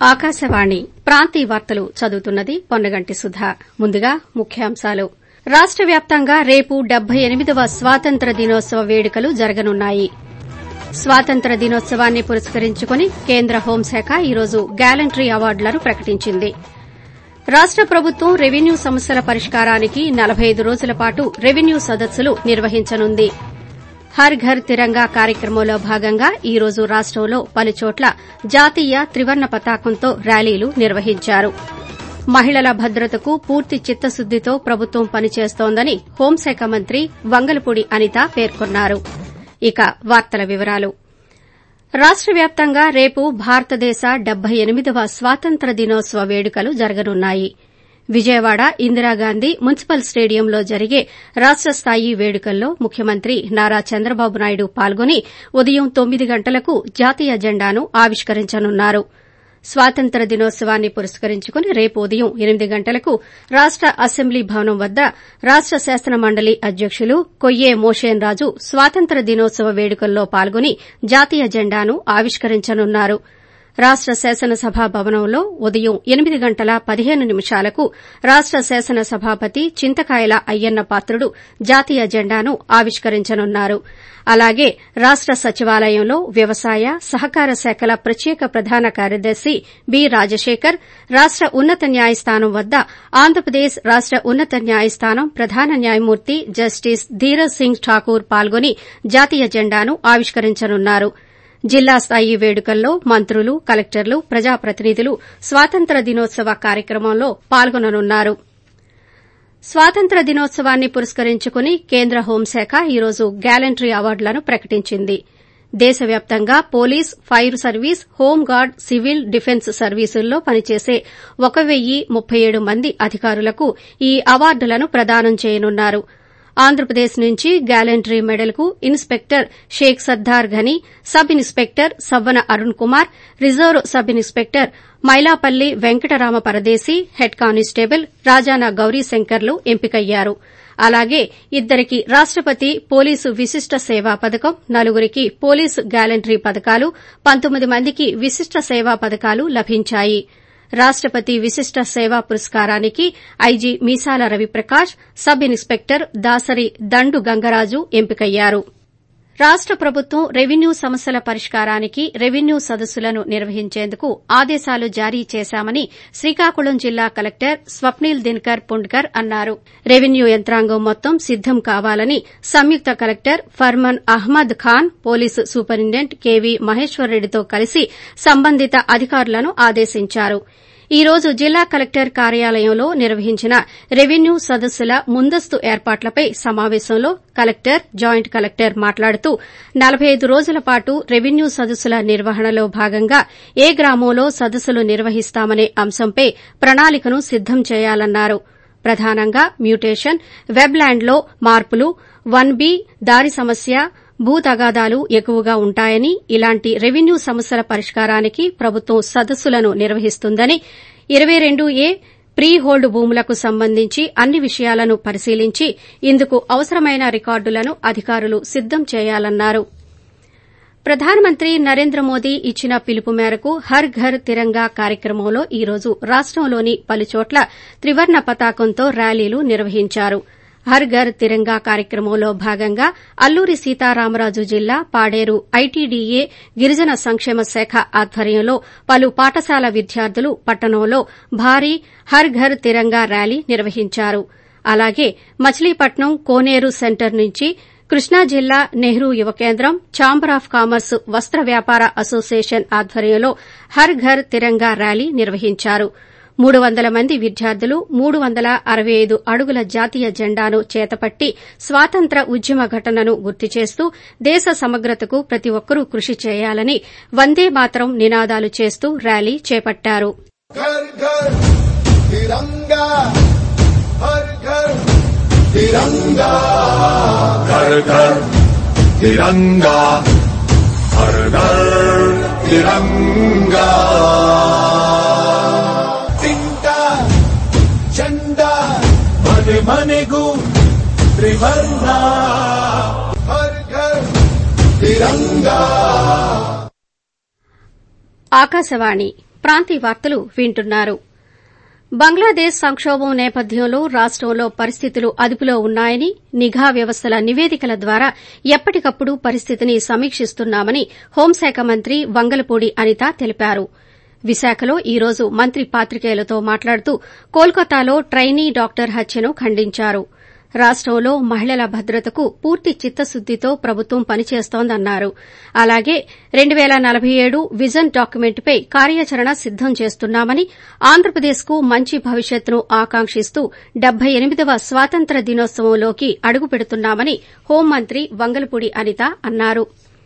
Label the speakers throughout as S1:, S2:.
S1: ఆకాశవాణి ప్రాంతీయ వార్తలు చదువుతున్నది పొన్నగంటి సుధా ముందుగా ముఖ్యాంశాలు రాష్ట వ్యాప్తంగా రేపు డెబ్బై ఎనిమిదవ స్వాతంత్ర దినోత్సవ వేడుకలు జరగనున్నాయి స్వాతంత్ర దినోత్సవాన్ని పురస్కరించుకుని కేంద్ర హోంశాఖ ఈరోజు గ్యాలంటరీ అవార్డులను ప్రకటించింది రాష్ట ప్రభుత్వం రెవెన్యూ సమస్యల పరిష్కారానికి నలబై ఐదు రోజుల పాటు రెవెన్యూ సదస్సులు నిర్వహించనుంది హర్ ఘర్ తిరంగా కార్యక్రమంలో భాగంగా ఈ రోజు రాష్టంలో పలుచోట్ల జాతీయ త్రివర్ణ పతాకంతో ర్యాలీలు నిర్వహించారు మహిళల భద్రతకు పూర్తి చిత్తశుద్దితో ప్రభుత్వం పనిచేస్తోందని హోంశాఖ మంత్రి వంగలపూడి అనిత పేర్కొన్నారు ఇక వార్తల వివరాలు రాష్ట వ్యాప్తంగా రేపు భారతదేశ డెబ్బై ఎనిమిదవ స్వాతంత్ర దినోత్సవ వేడుకలు జరగనున్నాయి విజయవాడ ఇందిరాగాంధీ మున్సిపల్ స్టేడియంలో జరిగే రాష్ట స్థాయి వేడుకల్లో ముఖ్యమంత్రి నారా చంద్రబాబు నాయుడు పాల్గొని ఉదయం తొమ్మిది గంటలకు జాతీయ జెండాను ఆవిష్కరించనున్నారు స్వాతంత్ర దినోత్సవాన్ని పురస్కరించుకుని రేపు ఉదయం ఎనిమిది గంటలకు రాష్ట అసెంబ్లీ భవనం వద్ద రాష్ట శాసనమండలి అధ్యకులు కొయ్యే మోషేన్ రాజు స్వాతంత్ర దినోత్సవ వేడుకల్లో పాల్గొని జాతీయ జెండాను ఆవిష్కరించనున్నారు రాష్ట శాసనసభా భవనంలో ఉదయం ఎనిమిది గంటల పదిహేను నిమిషాలకు రాష్ట శాసన సభాపతి చింతకాయల అయ్యన్న పాత్రుడు జాతీయ జెండాను ఆవిష్కరించనున్నారు అలాగే రాష్ట సచివాలయంలో వ్యవసాయ సహకార శాఖల ప్రత్యేక ప్రధాన కార్యదర్శి బి రాజశేఖర్ రాష్ట ఉన్నత న్యాయస్థానం వద్ద ఆంధ్రప్రదేశ్ రాష్ట ఉన్నత న్యాయస్థానం ప్రధాన న్యాయమూర్తి జస్టిస్ ధీరజ్ సింగ్ ఠాకూర్ పాల్గొని జాతీయ జెండాను ఆవిష్కరించనున్నారు జిల్లా స్థాయి వేడుకల్లో మంత్రులు కలెక్టర్లు ప్రజాప్రతినిధులు స్వాతంత్ర దినోత్సవ కార్యక్రమంలో పాల్గొననున్నారు స్వాతంత్ర దినోత్సవాన్ని పురస్కరించుకుని కేంద్ర హోంశాఖ ఈరోజు గ్యాలంటరీ అవార్డులను ప్రకటించింది దేశవ్యాప్తంగా police fire service home guard civil defence సర్వీసుల్లో పనిచేసే ఒక వెయ్యి ముప్పై ఏడు మంది అధికారులకు ఈ అవార్డులను ప్రదానం చేయనున్నారు ఆంధ్రప్రదేశ్ నుంచి గ్యాలంటరీ మెడల్కు inspector Sheikh Sardar Ghani sub inspector Savvana Arun Kumar reserve sub inspector Mylapalli Venkatarama Paradesi head constable Rajana గౌరీశంకర్లు ఎంపికయ్యారు అలాగే ఇద్దరికి రాష్టపతి పోలీసు విశిష్ట సేవా పథకం నలుగురికి పోలీసు గ్యాలంటరీ పథకాలు పంతొమ్మిది మందికి విశిష్ట సేవా పథకాలు లభించాయి రాష్టపతి విశిష్ట సేవా పురస్కారానికి IG Meesala Raviprakash sub inspector Dasari Dandu Gangaraju ఎంపికయ్యారు రాష్ట ప్రభుత్వం రెవెన్యూ సమస్యల పరిష్కారానికి రెవెన్యూ సదస్సులను నిర్వహించేందుకు ఆదేశాలు జారీ చేశామని శ్రీకాకుళం జిల్లా కలెక్టర్ స్వప్నిల్ దినకర్ పుండ్కర్ అన్నారు రెవెన్యూ యంత్రాంగం మొత్తం సిద్దం కావాలని సంయుక్త collector Farman Ahmed Khan police superintendent KV మహేశ్వర్రెడ్డితో కలిసి సంబంధిత అధికారులను ఆదేశించారు ఈ రోజు జిల్లా కలెక్టర్ కార్యాలయంలో నిర్వహించిన రెవెన్యూ సదస్సుల ముందస్తు ఏర్పాట్లపై సమావేశంలో కలెక్టర్ జాయింట్ కలెక్టర్ మాట్లాడుతూ నలబై ఐదు రోజుల పాటు రెవెన్యూ సదస్సుల నిర్వహణలో భాగంగా ఏ గ్రామంలో సదస్సులు నిర్వహిస్తామనే అంశంపై ప్రణాళికను సిద్దం చేయాలన్నారు ప్రధానంగా మ్యూటేషన్ వెబ్ ల్యాండ్లో మార్పులు వన్ బి దారి సమస్య భూ తగాదాలు ఎక్కువగా ఉంటాయని ఇలాంటి రెవెన్యూ సమస్యల పరిష్కారానికి ప్రభుత్వం సదస్సులను నిర్వహిస్తుందని ఇరవై రెండు ఏ ప్రీ హోల్డ్ భూములకు సంబంధించి అన్ని విషయాలను పరిశీలించి ఇందుకు అవసరమైన రికార్డులను అధికారులు సిద్దం చేయాలన్నారు ప్రధానమంత్రి నరేంద్ర మోదీ ఇచ్చిన పిలుపు మేరకు హర్ ఘర్ తిరంగా కార్యక్రమంలో ఈ రోజు రాష్టంలోని పలుచోట్ల త్రివర్ణ పతాకంతో ర్యాలీలు నిర్వహించారు హర్ ఘర్ తిరంగా కార్యక్రమంలో భాగంగా అల్లూరి సీతారామరాజు జిల్లా పాడేరు ఐటీడీఏ గిరిజన సంక్షేమ శాఖ ఆధ్వర్యంలో పలు పాఠశాల విద్యార్థులు పట్టణంలో భారీ హర్ ఘర్ తిరంగా ర్యాలీ నిర్వహించారు అలాగే మచిలీపట్నం కోనేరు సెంటర్ నుంచి కృష్ణా జిల్లా నెహ్రూ యువ కేంద్రం ఛాంబర్ ఆఫ్ కామర్స్ వస్త వ్యాపార అసోసియేషన్ ఆధ్వర్యంలో హర్ ఘర్ తిరంగా ర్యాలీ నిర్వహించారు మూడు వందల మంది విద్యార్థులు మూడు వందల అరవై ఐదు అడుగుల జాతీయ జెండాను చేతపట్టి స్వాతంత్ర ఉద్యమ ఘటనను గుర్తు చేస్తూ దేశ సమగ్రతకు ప్రతి ఒక్కరూ కృషి చేయాలని వందే మాతరం నినాదాలు చేస్తూ ర్యాలీ చేపట్టారు
S2: घर घर तिरंगा हर घर तिरंगा
S3: घर घर तिरंगा हर घर तिरंगा
S2: तिंटा झंडा मने मनेगू त्रिवर्ణ हर घर तिरंगा
S1: ఆకాశవాణి ప్రాంతీయ వార్తలు వింటున్నారు బంగ్లాదేశ్ సంక్షోభం నేపథ్యంలో రాష్టంలో పరిస్థితులు అదుపులో ఉన్నాయని నిఘా వ్యవస్థల నివేదికల ద్వారా ఎప్పటికప్పుడు పరిస్థితిని సమీక్షిస్తున్నామని హోంశాఖ మంత్రి వంగలపూడి అనిత తెలిపారు విశాఖలో ఈ రోజు మంత్రి పాత్రికేయులతో మాట్లాడుతూ కోల్కతాలో ట్రైనీ డాక్టర్ హత్యను ఖండించారు రాష్టంలో మహిళల భద్రతకు పూర్తి చిత్తశుద్దితో ప్రభుత్వం పనిచేస్తోందన్నారు అలాగే రెండు పేల నలభై ఏడు విజన్ డాక్యుమెంట్పై కార్యాచరణ సిద్దం చేస్తున్నామని ఆంధ్రప్రదేశ్కు మంచి భవిష్యత్తును ఆకాంక్షిస్తూ డెబ్బై ఎనిమిదవ స్వాతంత్ర దినోత్సవంలోకి అడుగుపెడుతున్నామని హోంమంత్రి వంగలపూడి అనిత అన్నారు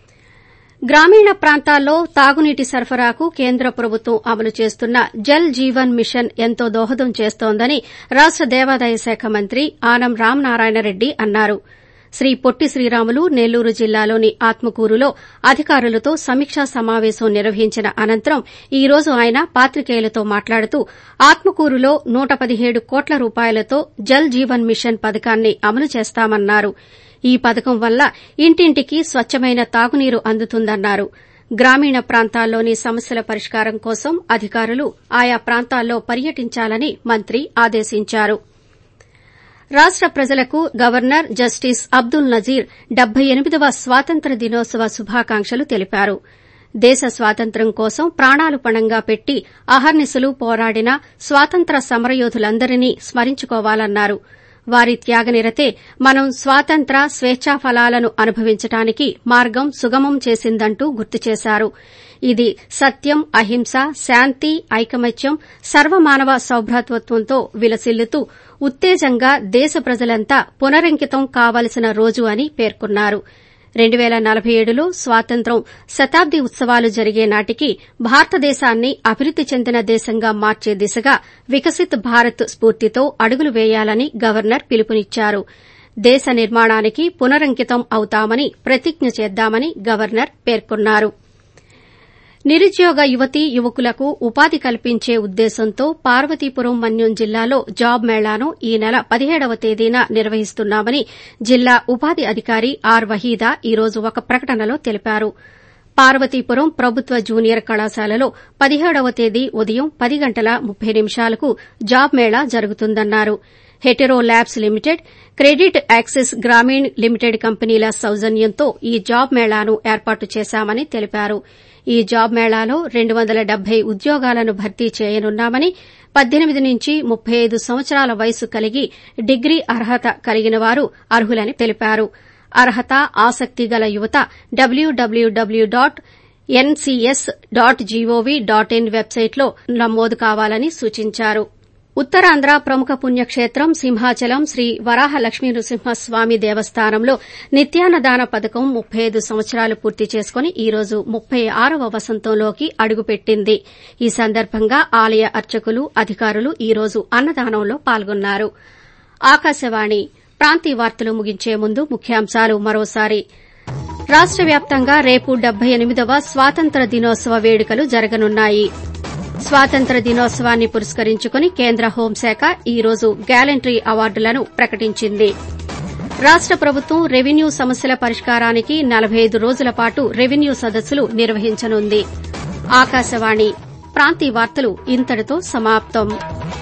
S1: గ్రామీణ ప్రాంతాల్లో తాగునీటి సరఫరాకు కేంద్ర ప్రభుత్వం అమలు చేస్తున్న జల్ జీవన్ మిషన్ ఎంతో దోహదం చేస్తోందని రాష్ట దేవాదాయ శాఖ మంత్రి ఆనం రామనారాయణరెడ్డి అన్నారు శ్రీ పొట్టి శ్రీరాములు నెల్లూరు జిల్లాలోని ఆత్మకూరులో అధికారులతో సమీక్షా సమావేశం నిర్వహించిన అనంతరం ఈ రోజు ఆయన పాత్రికేయులతో మాట్లాడుతూ ఆత్మకూరులో నూట పదిహేడు కోట్ల రూపాయలతో జల్ జీవన్ మిషన్ పథకాన్ని అమలు చేస్తామన్నారు ఈ పథకం వల్ల ఇంటింటికి స్వచ్చమైన తాగునీరు అందుతుందన్నారు గ్రామీణ ప్రాంతాల్లోని సమస్యల పరిష్కారం కోసం అధికారులు ఆయా ప్రాంతాల్లో పర్యటించాలని మంత్రి ఆదేశించారు రాష్ట ప్రజలకు గవర్నర్ జస్టిస్ అబ్దుల్ నజీర్ డెబ్బై ఎనిమిదవ స్వాతంత్ర దినోత్సవ శుభాకాంక్షలు తెలిపారు దేశ స్వాతంత్ర్యం కోసం ప్రాణాలు పణంగా పెట్టి అహర్నిశలు పోరాడిన స్వాతంత్ర సమరయోధులందరినీ స్మరించుకోవాలన్నారు వారి త్యాగనిరతే మనం స్వాతంత్ర స్వేచ్ఛా ఫలాలను అనుభవించడానికి మార్గం సుగమం చేసిందంటూ గుర్తు చేశారు ఇది సత్యం అహింస శాంతి ఐకమత్యం సర్వమానవ సౌభ్రాతృత్వంతో విలసిల్లుతూ ఉత్తేజంగా దేశ ప్రజలంతా పునరంకితం కావలసిన రోజు అని పేర్కొన్నారు రెండు పేల నలభై ఏడులో స్వాతంత్ర్యం శతాబ్ది ఉత్సవాలు జరిగే నాటికి భారతదేశాన్ని అభివృద్ది చెందిన దేశంగా మార్చే దిశగా వికసిత్ భారత్ స్పూర్తితో అడుగులు వేయాలని గవర్నర్ పిలుపునిచ్చారు దేశ నిర్మాణానికి పునరంకితం అవుతామని ప్రతిజ్ఞ చేద్దామని గవర్నర్ పేర్కొన్నారు నిరుద్యోగ యువతీ యువకులకు ఉపాధి కల్పించే ఉద్దేశంతో పార్వతీపురం మన్యం జిల్లాలో జాబ్ మేళాను ఈ నెల పదిహేడవ తేదీన నిర్వహిస్తున్నామని జిల్లా ఉపాధి అధికారి ఆర్ వహీదా ఈ రోజు ఒక ప్రకటనలో తెలిపారు పార్వతీపురం ప్రభుత్వ జూనియర్ కళాశాలలో పదిహేడవ తేదీ ఉదయం పది గంటల ముప్పై నిమిషాలకు జాబ్ మేళా జరుగుతుందన్నారు Hetero Labs Limited Credit Access Grameen Limited కంపెనీల సౌజన్యంతో ఈ జాబ్ మేళాను ఏర్పాటు చేశామని తెలిపారు ఈ జాబ్ మేళాలో రెండు వందల డెబ్బై ఉద్యోగాలను భర్తీ చేయనున్నామని పద్దెనిమిది నుంచి ముప్పై ఐదు సంవత్సరాల వయసు కలిగి డిగ్రీ అర్హత కలిగిన వారు అర్హులని తెలిపారు అర్హత ఆసక్తి గల యువత డబ్ల్యూడబ్ల్యూడబ్ల్యూ dot NCS dot gov dot in వెబ్సైట్లో నమోదు కావాలని సూచించారు ఉత్తరాంధ్ర ప్రముఖ పుణ్యక్షేత్రం సింహాచలం శ్రీ వరాహ లక్ష్మీ నృసింహస్వామి దేవస్థానంలో నిత్యాన్నదాన పథకం ముప్పై ఐదు సంవత్సరాలు పూర్తి చేసుకుని ఈ రోజు ముప్పై ఆరవ వసంతంలోకి అడుగుపెట్టింది ఈ సందర్భంగా ఆలయ అర్చకులు అధికారులు ఈ రోజు అన్నదానంలో పాల్గొన్నారు ఆకాశవాణి ప్రాంతీయ వార్తలు ముగించే ముందు ముఖ్యాంశాలు మరోసారి రాష్ట వ్యాప్తంగా రేపు డెబ్బై ఎనిమిదవ స్వాతంత్ర దినోత్సవ వేడుకలు జరగనున్నాయి స్వాతంత్ర దినోత్సవాన్ని పురస్కరించుకుని కేంద్ర హోంశాఖ ఈ రోజు గ్యాలంటరీ అవార్డులను ప్రకటించింది రాష్ట ప్రభుత్వం రెవెన్యూ సమస్యల పరిష్కారానికి నలభై ఐదు రోజుల పాటు రెవెన్యూ సదస్సులు నిర్వహించనుంది ఆకాశవాణి ప్రాంతీయ వార్తలు ఇంతటితో సమాప్తం